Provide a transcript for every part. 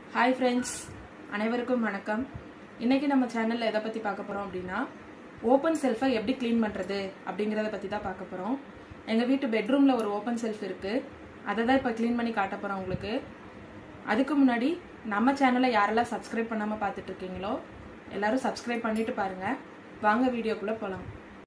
hi friends அனைவருக்கும் வணக்கம் இன்னைக்கு நம்ம சேனலில் எதை பற்றி பார்க்க போகிறோம் அப்படின்னா ஓப்பன் செல்ஃபை எப்படி க்ளீன் பண்ணுறது அப்படிங்கிறத பற்றி தான் பார்க்க போகிறோம் எங்கள் வீட்டு பெட்ரூமில் ஒரு ஓப்பன் செல்ஃப் இருக்குது அதை தான் இப்போ க்ளீன் பண்ணி காட்ட போகிறோம் உங்களுக்கு அதுக்கு முன்னாடி நம்ம சேனலை யாரெல்லாம் சப்ஸ்கிரைப் பண்ணாமல் பார்த்துட்டு இருக்கீங்களோ எல்லாரும் சப்ஸ்கிரைப் பண்ணிட்டு பாருங்கள் வாங்க வீடியோக்குள்ளே போகலாம்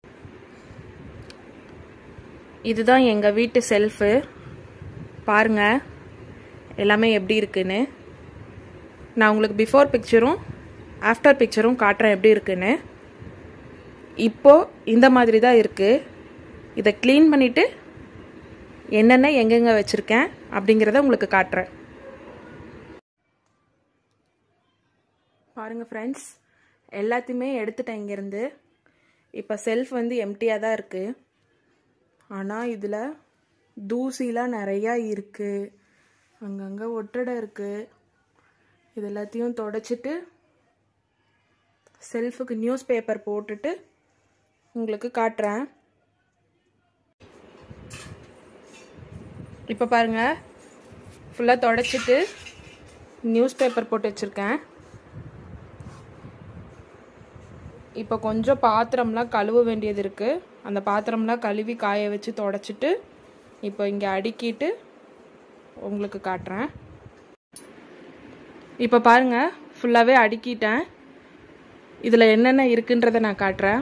இதுதான் எங்கள் வீட்டு செல்ஃபு பாருங்க எல்லாமே எப்படி இருக்குன்னு நான் உங்களுக்கு பிஃபோர் பிக்சரும் ஆஃப்டர் பிக்சரும் காட்டுறேன் எப்படி இருக்குன்னு இப்போ இந்த மாதிரி தான் இருக்குது இதை க்ளீன் பண்ணிவிட்டு என்னென்ன எங்கெங்கே வச்சுருக்கேன் அப்படிங்கிறத உங்களுக்கு காட்டுறேன் பாருங்கள் ஃப்ரெண்ட்ஸ் எல்லாத்தையுமே எடுத்துட்டேன் இங்கேருந்து இப்போ செல்ஃப் வந்து எம்டியாக தான் இருக்குது ஆனால் இதில் தூசிலாம் நிறையா இருக்குது அங்கங்கே ஒட்டடை இருக்குது இது எல்லாத்தையும் தொடச்சிட்டு செல்ஃபுக்கு நியூஸ் பேப்பர் போட்டுட்டு உங்களுக்கு காட்டுறேன் இப்போ பாருங்கள் ஃபுல்லாக தொடச்சிட்டு நியூஸ் பேப்பர் போட்டு வச்சுருக்கேன் இப்போ கொஞ்சம் பாத்திரம்லாம் கழுவ வேண்டியது இருக்குது அந்த பாத்திரம்லாம் கழுவி காய வச்சு தொடச்சிட்டு இப்போ இங்கே அடுக்கிட்டு உங்களுக்கு காட்டுறேன் இப்போ பாருங்க ஃபுல்லாகவே அடுக்கிட்டேன் இதில் என்னென்ன இருக்குன்றதை நான் காட்டுறேன்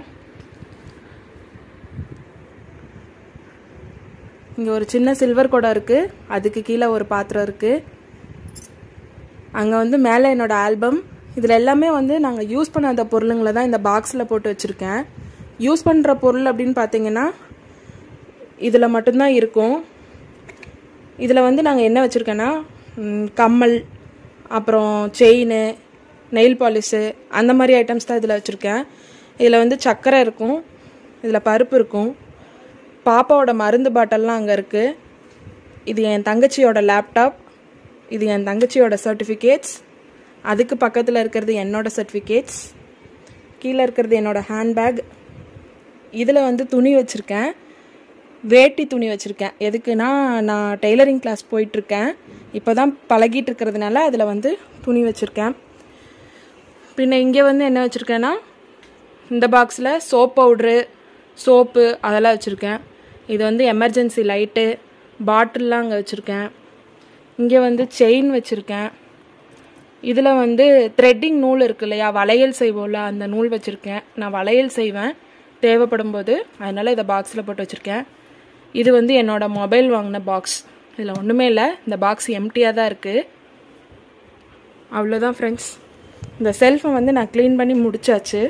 இங்கே ஒரு சின்ன சில்வர் குடம் இருக்குது அதுக்கு கீழே ஒரு பாத்திரம் இருக்குது அங்கே வந்து மேலே என்னோட ஆல்பம் இதில் எல்லாமே வந்து நாங்கள் யூஸ் பண்ணாத பொருளுங்களை தான் இந்த பாக்ஸில் போட்டு வச்சுருக்கேன் யூஸ் பண்ணுற பொருள் அப்படின்னு பார்த்தீங்கன்னா இதில் மட்டும்தான் இருக்கும் இதில் வந்து நாங்கள் என்ன வச்சுருக்கேன்னா கம்மல் அப்புறம் செயின் நெயில் பாலிஷு அந்த மாதிரி ஐட்டம்ஸ் தான் இதில் வச்சுருக்கேன் இதில் வந்து சர்க்கரை இருக்கும் இதில் பருப்பு இருக்கும் பாப்பாவோட மருந்து பாட்டில்லாம் அங்கே இருக்குது இது என் தங்கச்சியோட லேப்டாப் இது என் தங்கச்சியோட சர்டிஃபிகேட்ஸ் அதுக்கு பக்கத்தில் இருக்கிறது என்னோட சர்டிஃபிகேட்ஸ் கீழே இருக்கிறது என்னோடய ஹேண்ட்பேக் இதில் வந்து துணி வச்சுருக்கேன் வேட்டி துணி வச்சுருக்கேன் எதுக்குன்னா நான் டெய்லரிங் கிளாஸ் போயிட்டுருக்கேன் இப்போ தான் பழகிட்டு இருக்கிறதுனால அதில் வந்து துணி வச்சுருக்கேன் பின்ன இங்கே வந்து என்ன வச்சுருக்கேன்னா இந்த பாக்ஸில் சோப் பவுட்ரு சோப்பு அதெல்லாம் வச்சுருக்கேன் இது வந்து எமர்ஜென்சி லைட்டு பாட்டில்லாம் அங்கே வச்சுருக்கேன் இங்கே வந்து செயின் வச்சுருக்கேன் இதில் வந்து த்ரெட்டிங் நூல் இருக்கு இல்லையா வளையல் செய்வோம்ல அந்த நூல் வச்சுருக்கேன் நான் வளையல் செய்வேன் தேவைப்படும் போது அதனால் இதை பாக்ஸில் போட்டு வச்சுருக்கேன் இது வந்து என்னோட மொபைல் வாங்கின பாக்ஸ் இதில் ஒன்றுமே இல்லை இந்த பாக்ஸ் எம்டியாக தான் இருக்குது அவ்வளோதான் ஃப்ரெண்ட்ஸ் இந்த செல்ஃபை வந்து நான் க்ளீன் பண்ணி முடிச்சாச்சு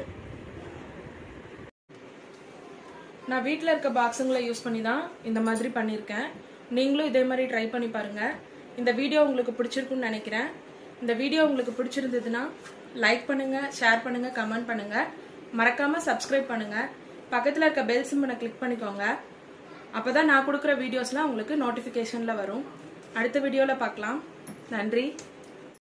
நான் வீட்டில் இருக்க பாக்ஸுங்களை யூஸ் பண்ணி தான் இந்த மாதிரி பண்ணியிருக்கேன் நீங்களும் இதே மாதிரி ட்ரை பண்ணி பாருங்கள் இந்த வீடியோ உங்களுக்கு பிடிச்சிருக்குன்னு நினைக்கிறேன் இந்த வீடியோ உங்களுக்கு பிடிச்சிருந்ததுன்னா லைக் பண்ணுங்கள் ஷேர் பண்ணுங்கள் கமெண்ட் பண்ணுங்கள் மறக்காமல் சப்ஸ்கிரைப் பண்ணுங்கள் பக்கத்தில் இருக்க பெல் சிம்பனை கிளிக் பண்ணிக்கோங்க அப்போ தான் நான் கொடுக்குற வீடியோஸ்லாம் உங்களுக்கு நோட்டிஃபிகேஷனில் வரும் அடுத்த வீடியோவில் பார்க்கலாம் நன்றி